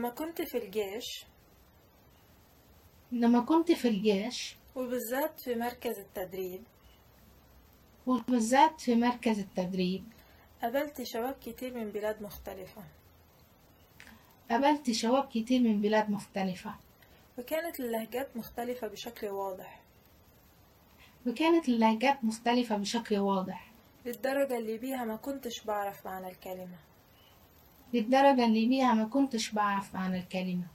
لما كنت في الجيش لما كنت في الجيش وبالذات في مركز التدريب وبالذات في مركز التدريب قابلت شباب كتير من بلاد مختلفة قابلت شباب كتير من بلاد مختلفة وكانت اللهجات مختلفة بشكل واضح وكانت اللهجات مختلفة بشكل واضح للدرجة اللي بيها ما كنتش بعرف معنى الكلمة للدرجة اللي بيها ما كنتش بعرف معنى الكلمة